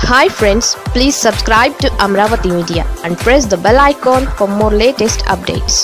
hi friends please subscribe to Amaravati media and press the bell icon for more latest updates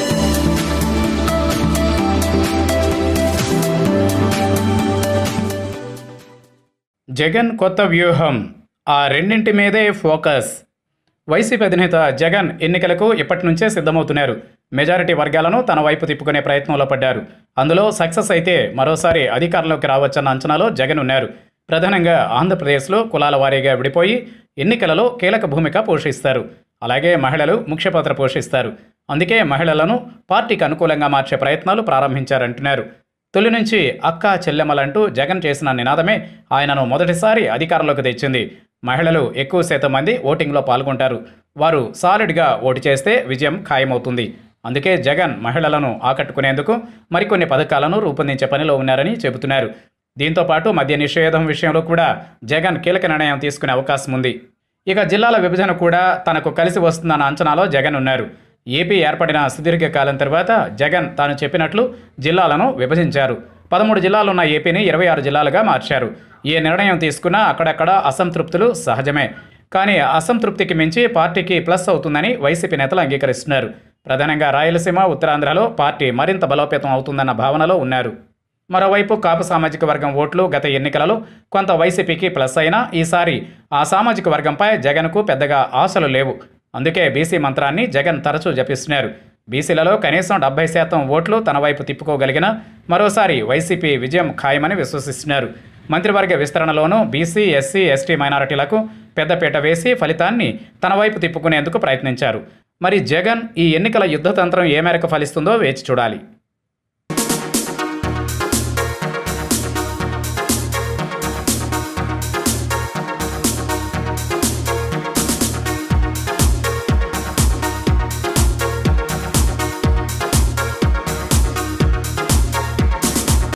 Jagan కొత్త వ్యూహం ఆ రెండింటి మీదే ఫోకస్ వైసీపీ అధినేత జగన్ ఎన్నికలకు ఇప్పటి నుంచే సిద్ధమవుతున్నారు మెజారిటీ వర్గాలను తన వైపు తిప్పుకునే ప్రయత్నంలో పడ్డారు అందులో సక్సెస్ అయితే మరోసారి అధికారంలోకి రావచ్చన్న అంచనాలో జగన్ ఉన్నారు ప్రధానంగా ఆంధ్రప్రదేశ్లో కులాల వారీగా విడిపోయి ఎన్నికలలో కీలక భూమిక పోషిస్తారు అలాగే మహిళలు ముఖ్య పాత్ర పోషిస్తారు అందుకే మహిళలను పార్టీకి అనుకూలంగా మార్చే ప్రయత్నాలు ప్రారంభించారంటున్నారు తొలి నుంచి అక్క చెల్లెమ్మలంటూ జగన్ చేసిన నినాదమే ఆయనను మొదటిసారి అధికారంలోకి తెచ్చింది మహిళలు ఎక్కువ శాతం మంది ఓటింగ్లో పాల్గొంటారు వారు సాలిడ్గా ఓటు చేస్తే విజయం ఖాయమవుతుంది అందుకే జగన్ మహిళలను ఆకట్టుకునేందుకు మరికొన్ని పథకాలను రూపొందించే పనిలో ఉన్నారని చెబుతున్నారు దీంతో పాటు మద్య నిషేధం విషయంలో కూడా జగన్ కీలక నిర్ణయం తీసుకునే అవకాశం ఉంది ఇక జిల్లాల విభజన కూడా తనకు కలిసి వస్తుందన్న అంచనాలో జగన్ ఉన్నారు ఏపీ ఏర్పడిన సుదీర్ఘ కాలం తర్వాత జగన్ తాను చెప్పినట్లు జిల్లాలను విభజించారు పదమూడు జిల్లాలున్న ఏపీని ఇరవై ఆరు జిల్లాలుగా మార్చారు ఏ నిర్ణయం తీసుకున్నా అక్కడక్కడ అసంతృప్తులు సహజమే కానీ అసంతృప్తికి మించి పార్టీకి ప్లస్ అవుతుందని వైసీపీ నేతలు అంగీకరిస్తున్నారు ప్రధానంగా రాయలసీమ ఉత్తరాంధ్రలో పార్టీ మరింత బలోపేతం అవుతుందన్న భావనలో ఉన్నారు మరోవైపు కాపు సామాజిక వర్గం ఓట్లు గత ఎన్నికలలో కొంత వైసీపీకి ప్లస్ అయినా ఈసారి ఆ సామాజిక వర్గంపై జగన్కు పెద్దగా ఆశలు లేవు అందుకే బీసీ మంత్రాన్ని జగన్ తరచూ జపిస్తున్నారు బీసీలలో కనీసం డెబ్బై శాతం ఓట్లు తన వైపు తిప్పుకోగలిగిన మరోసారి వైసీపీ విజయం ఖాయమని విశ్వసిస్తున్నారు మంత్రివర్గ విస్తరణలోనూ బీసీ ఎస్సీ ఎస్టీ మైనారిటీలకు పెద్దపీట వేసి ఫలితాన్ని తన వైపు తిప్పుకునేందుకు ప్రయత్నించారు మరి జగన్ ఈ ఎన్నికల యుద్ధతంత్రం ఏ మేరకు ఫలిస్తుందో వేచి చూడాలి